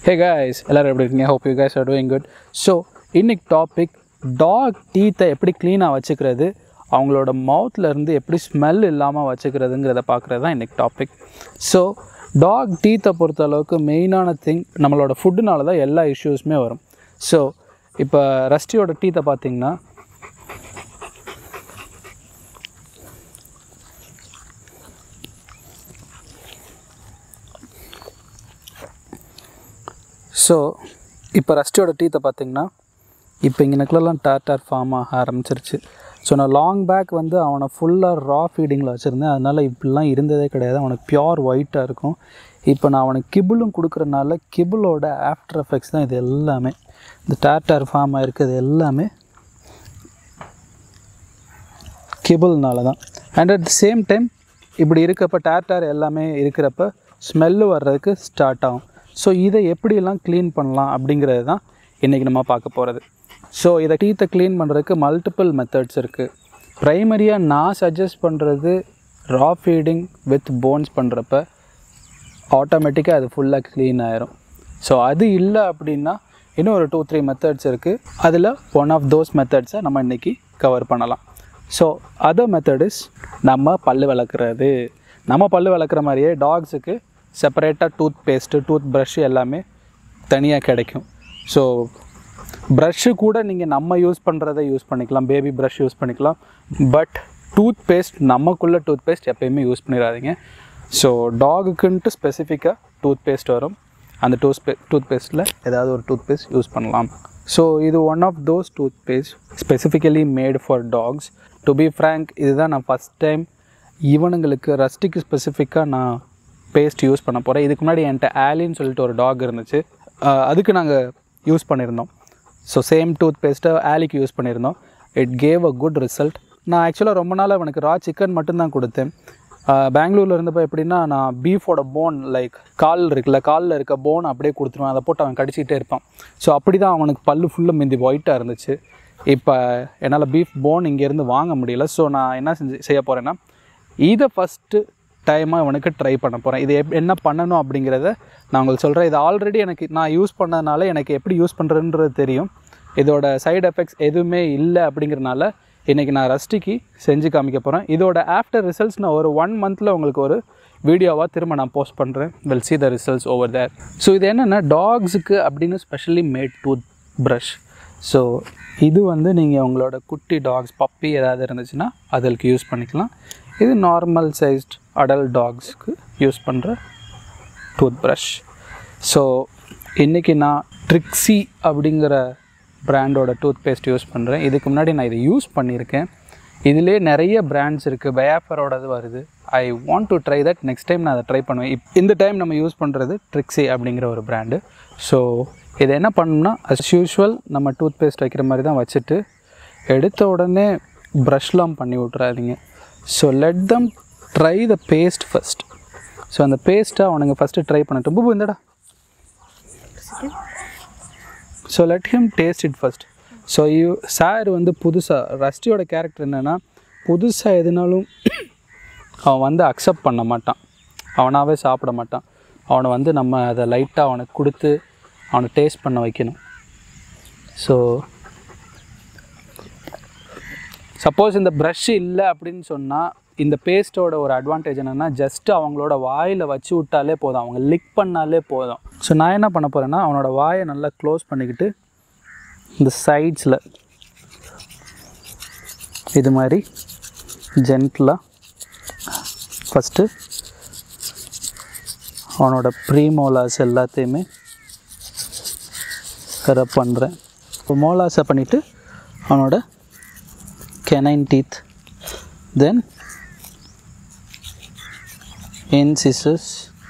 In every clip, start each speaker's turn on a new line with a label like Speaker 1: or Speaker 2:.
Speaker 1: hey guys எல்லோரும் எப்படி இருக்கீங்க hope you guys are doing good so இன்னைக்கு டாபிக் டாக் டீத்தை எப்படி க்ளீனாக வச்சுக்கிறது அவங்களோட மவுத்ல இருந்து எப்படி ஸ்மெல் இல்லாமல் வச்சுக்கிறதுங்கிறத பார்க்குறது தான் இன்றைக்கி டாபிக் ஸோ டாக் டீத்தை பொறுத்த அளவுக்கு மெயினான திங் நம்மளோட ஃபுட்டுனால தான் எல்லா இஷ்யூஸுமே வரும் ஸோ இப்போ ரஸ்டியோட டீத்தை பார்த்தீங்கன்னா ஸோ இப்போ ரஸ்டியோட டீத்தை பார்த்தீங்கன்னா இப்போ இங்கே நெக்கிலலாம் டாட்டார் ஃபார்ம் ஆக ஆரம்பிச்சிருச்சு ஸோ நான் லாங் பேக் வந்து அவனை ஃபுல்லாக ரா ஃபீடிங்கில் வச்சுருந்தேன் அதனால் இப்படிலாம் இருந்ததே கிடையாது அவனுக்கு பியோர் ஒயிட்டாக இருக்கும் இப்போ நான் அவனுக்கு கிபிளும் கொடுக்குறனால கிபிளோட ஆஃப்டர் எஃபெக்ட்ஸ் தான் இது எல்லாமே இந்த டாட்டார் ஃபார்ம் ஆகிருக்கிறது எல்லாமே கிபிள்னால தான் and at the same time இப்படி இருக்கப்ப டாட்டார் எல்லாமே இருக்கிறப்ப ஸ்மெல்லு வர்றதுக்கு ஸ்டார்ட் ஆகும் ஸோ இதை எப்படியெல்லாம் க்ளீன் பண்ணலாம் அப்படிங்கிறது தான் இன்றைக்கி நம்ம பார்க்க போகிறது ஸோ இதை டீத்தை க்ளீன் பண்ணுறதுக்கு மல்டிபிள் மெத்தட்ஸ் இருக்குது ப்ரைமரியாக நான் சஜஸ்ட் பண்ணுறது ரா ஃபீடிங் வித் போன்ஸ் பண்ணுறப்ப ஆட்டோமேட்டிக்காக அது ஃபுல்லாக க்ளீன் ஆயிரும் ஸோ அது இல்லை அப்படின்னா இன்னும் ஒரு டூ த்ரீ மெத்தட்ஸ் இருக்குது அதில் ஒன் ஆஃப் தோஸ் மெத்தட்ஸை நம்ம இன்றைக்கி கவர் பண்ணலாம் ஸோ அதர் மெத்தட் இஸ் நம்ம பல் விளக்குறது நம்ம பல் விளக்குற மாதிரியே டாக்ஸுக்கு செப்பரேட்டாக டூத் பேஸ்ட்டு டூத் ப்ரஷ் எல்லாமே தனியாக கிடைக்கும் ஸோ ப்ரஷ்ஷு கூட நீங்கள் நம்ம யூஸ் பண்ணுறதை யூஸ் பண்ணிக்கலாம் பேபி ப்ரஷ் யூஸ் பண்ணிக்கலாம் பட் டூத் பேஸ்ட் நமக்குள்ளே டூத் பேஸ்ட் எப்பயுமே யூஸ் பண்ணிடாதீங்க ஸோ டாகுக்குன்ட்டு ஸ்பெசிஃபிக்காக டூத் பேஸ்ட் வரும் அந்த டூத் பே டூத் பேஸ்ட்டில் ஏதாவது ஒரு டூத் பேஸ்ட் யூஸ் பண்ணலாம் ஸோ இது one of those toothpaste specifically made for dogs to be frank இதுதான் நான் ஃபஸ்ட் டைம் இவனுங்களுக்கு ரஸ்டிக்கு ஸ்பெசிஃபிக்காக நான் பேஸ்ட் யூஸ் பண்ண போகிறேன் இதுக்கு முன்னாடி என்கிட்ட ஆலின்னு சொல்லிட்டு ஒரு டாக் இருந்துச்சு அஹ் அதுக்கு நாங்கள் யூஸ் பண்ணியிருந்தோம் ஸோ சேம் டூத் பேஸ்ட்டை ஆலிக்கு யூஸ் பண்ணியிருந்தோம் it gave a good result நான் ஆக்சுவலாக ரொம்ப நாளாக அவனுக்கு ரா சிக்கன் மட்டும்தான் கொடுத்தேன் பெங்களூரில் இருந்தப்போ எப்படின்னா நான் பீஃபோட போன் லைக் கால் இருக்குல்ல காலில் இருக்க போன் அப்படியே கொடுத்துருவேன் அதை போட்டு அவன் கடிச்சிக்கிட்டே இருப்பான் ஸோ அப்படி தான் அவனுக்கு பல்லு ஃபுல்லாக மிந்தி ஒயிட்டாக இருந்துச்சு இப்போ என்னால் பீஃப் போன் இங்கேருந்து வாங்க முடியல ஸோ நான் என்ன செஞ்சு செய்ய போகிறேன்னா இதை ஃபஸ்ட்டு டைமாக இவனுக்கு ட்ரை பண்ண போகிறேன் இது எப் என்ன பண்ணணும் அப்படிங்கிறத நான் உங்களுக்கு சொல்கிறேன் இது ஆல்ரெடி எனக்கு நான் யூஸ் பண்ணதுனால எனக்கு எப்படி யூஸ் பண்ணுறதுன்றது தெரியும் இதோட சைடு எஃபெக்ட்ஸ் எதுவுமே இல்லை அப்படிங்கிறனால இன்றைக்கி நான் ரஸ்டிக்கு செஞ்சு காமிக்க போகிறேன் இதோட ஆஃப்டர் ரிசல்ட்ஸ் நான் ஒரு ஒன் மந்தில் உங்களுக்கு ஒரு வீடியோவாக திரும்ப நான் போஸ்ட் பண்ணுறேன் will see the results over there so இது என்னென்னா டாக்ஸுக்கு அப்படின்னு specially made toothbrush so இது வந்து நீங்கள் உங்களோட குட்டி டாக்ஸ் பப்பி ஏதாவது இருந்துச்சுன்னா அதற்கு யூஸ் பண்ணிக்கலாம் இது நார்மல் சைஸ்ட் அடல்ட் டாக்ஸ்க்கு யூஸ் பண்ணுற டூத் ப்ரஷ் ஸோ இன்றைக்கி நான் ட்ரிக்ஸி அப்படிங்கிற பிராண்டோட டூத் பேஸ்ட் யூஸ் பண்ணுறேன் இதுக்கு முன்னாடி நான் இதை யூஸ் பண்ணியிருக்கேன் இதிலே நிறைய பிராண்ட்ஸ் இருக்குது பயாஃபரோடது வருது I want to try that next time நான் அதை ட்ரை பண்ணுவேன் இப் இந்த டைம் நம்ம யூஸ் பண்ணுறது ட்ரிக்ஸி அப்படிங்கிற ஒரு பிராண்டு ஸோ இதை என்ன பண்ணணும்னா அஸ் யூஷுவல் நம்ம டூத் பேஸ்ட் வைக்கிற மாதிரி தான் வச்சுட்டு எடுத்த உடனே ப்ரஷ்லாம் பண்ணி விட்றாதீங்க so let them try the paste first so அந்த பேஸ்ட்டை அவனுங்க ஃபஸ்ட்டு ட்ரை பண்ணட்டும் பூபு இந்தடா so let him taste it first so you sir வந்து புதுசாக ரஸ்டியோட கேரக்டர் என்னென்னா புதுசாக எதுனாலும் அவன் வந்து அக்செப்ட் பண்ண மாட்டான் அவனாகவே சாப்பிட மாட்டான் அவனை வந்து நம்ம அதை லைட்டாக அவனுக்கு கொடுத்து அவனை டேஸ்ட் பண்ண வைக்கணும் ஸோ சப்போஸ் இந்த ப்ரஷ் இல்லை அப்படின்னு சொன்னால் இந்த பேஸ்ட்டோட ஒரு அட்வான்டேஜ் என்னென்னா ஜஸ்ட் அவங்களோட வாயில் வச்சு விட்டாலே போதும் அவங்க லிக் பண்ணாலே போதும் ஸோ நான் என்ன பண்ண போகிறேன்னா அவனோட வாயை நல்லா க்ளோஸ் பண்ணிக்கிட்டு இந்த சைட்ஸில் இது மாதிரி ஜென்டிலாக ஃபஸ்ட்டு அவனோட ப்ரீமோலாஸ் எல்லாத்தையுமே ரப் பண்ணுறேன் இப்போ மோலாஸை பண்ணிவிட்டு அவனோட கெனைன் டீத் தென் இன்சிசஸ்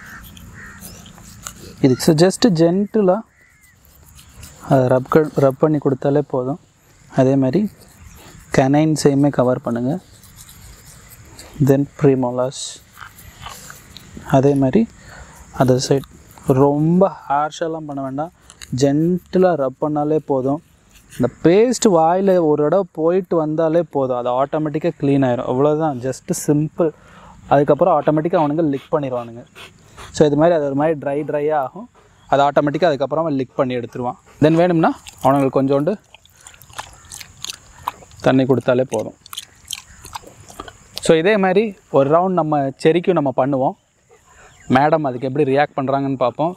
Speaker 1: இதுக்கு ஸோ ஜஸ்ட்டு ஜென்டிலாக அதை ரப் க ரப் பண்ணி கொடுத்தாலே போதும் அதே மாதிரி கனைன்ஸையுமே கவர் பண்ணுங்கள் தென் ப்ரீமோலாஸ் அதே மாதிரி அதர் சைட் ரொம்ப ஹார்ஷெல்லாம் பண்ண வேண்டாம் ஜென்டிலாக ரப் பண்ணாலே போதும் இந்த பேஸ்ட் வாயில் ஒரு இடம் போயிட்டு வந்தாலே போதும் அது ஆட்டோமேட்டிக்காக க்ளீன் ஆயிரும் அவ்வளோதான் ஜஸ்ட்டு சிம்பிள் அதுக்கப்புறம் ஆட்டோமேட்டிக்காக அவனுங்க லிக் பண்ணிடுவானுங்க ஸோ இது மாதிரி அது ஒரு மாதிரி ட்ரை ட்ரையாக ஆகும் அது ஆட்டோமேட்டிக்காக அதுக்கப்புறமா லிக் பண்ணி எடுத்துருவான் தென் வேணும்னா அவனுங்களுக்கு கொஞ்சோண்டு தண்ணி கொடுத்தாலே போதும் ஸோ இதே மாதிரி ஒரு ரவுண்ட் நம்ம செரிக்கும் நம்ம பண்ணுவோம் மேடம் அதுக்கு எப்படி ரியாக்ட் பண்ணுறாங்கன்னு பார்ப்போம்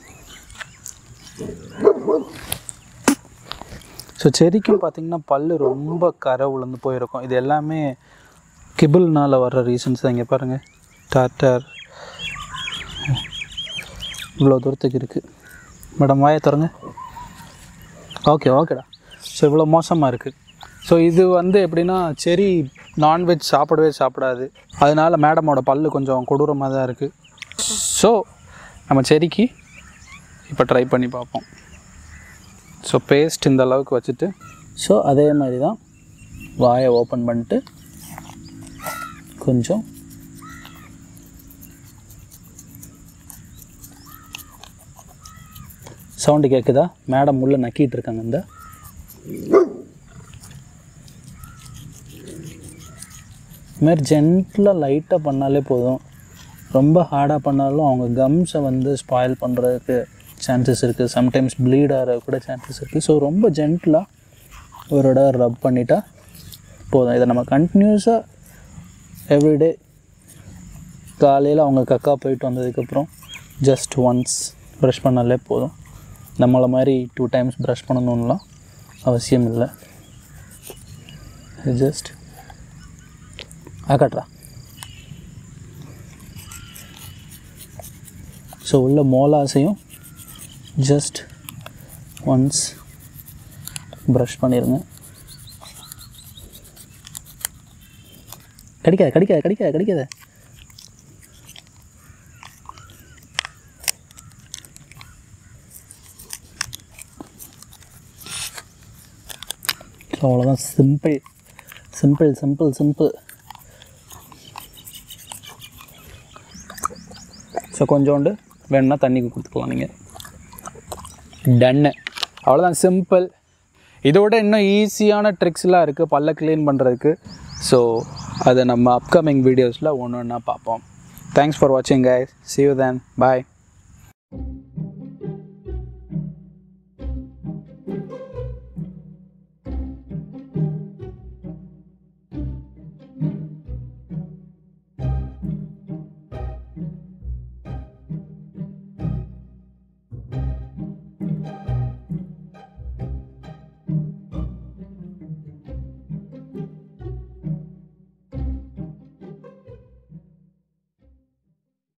Speaker 1: ஸோ செரிக்கும் பார்த்திங்கன்னா பல் ரொம்ப கரை உளுந்து போயிருக்கும் இது எல்லாமே கிபிள்னால் வர்ற ரீசன்ஸ் தான் இங்கே பாருங்கள் டாட்டர் இவ்வளோ தூரத்துக்கு இருக்குது மேடம் வாயை திறங்க ஓகே ஓகேடா ஸோ இவ்வளோ மோசமாக இருக்குது ஸோ இது வந்து எப்படின்னா செரி நான்வெஜ் சாப்பிடவே சாப்பிடாது அதனால மேடமோட பல்லு கொஞ்சம் கொடூரமாக தான் இருக்குது ஸோ நம்ம செரிக்கு இப்போ ட்ரை பண்ணி பார்ப்போம் ஸோ பேஸ்ட் இந்த அளவுக்கு வச்சுட்டு ஸோ அதே மாதிரி தான் வாயை ஓப்பன் பண்ணிட்டு கொஞ்சம் சவுண்டு கேட்குதா மேடம் உள்ள நக்கிட்டு இருக்காங்க இந்த இது மாதிரி ஜென்டிலாக லைட்டாக பண்ணாலே போதும் ரொம்ப ஹார்டாக பண்ணாலும் அவங்க கம்ஸை வந்து ஸ்பாயில் பண்ணுறதுக்கு சான்சஸ் இருக்குது சம்டைம்ஸ் ப்ளீட் ஆகிற கூட சான்சஸ் இருக்குது ஸோ ரொம்ப ஜென்டிலாக ஒரு இடம் ரப் பண்ணிட்டா போதும் இதை நம்ம கண்டினியூஸாக எவ்ரிடே காலையில் அவங்க கக்கா போயிட்டு வந்ததுக்கப்புறம் ஜஸ்ட் ஒன்ஸ் ப்ரஷ் பண்ணாலே போதும் நம்மளை மாதிரி டூ டைம்ஸ் ப்ரஷ் பண்ணணும்லாம் அவசியம் இல்லை ஜஸ்ட் ஆக்கட்றா ஸோ உள்ள மோலாசையும் ஜஸ்ட் ஒன்ஸ் ப்ரஷ் பண்ணிடுங்க கடிக்காத கடிக்காத கடிக்காத கடிக்காத ஸோ அவ்வளோதான் simple simple simple simple so கொஞ்சோண்டு வேணும்னா தண்ணி கொடுத்துக்கலாம் நீங்கள் டன்னு அவ்வளோதான் சிம்பிள் இதோட இன்னும் ஈஸியான ட்ரிக்ஸ்லாம் இருக்குது பல்ல க்ளீன் பண்ணுறதுக்கு ஸோ அதை நம்ம அப்கமிங் வீடியோஸில் ஒன்று ஒன்றா பார்ப்போம் தேங்க்ஸ் ஃபார் வாட்சிங் guys see you then bye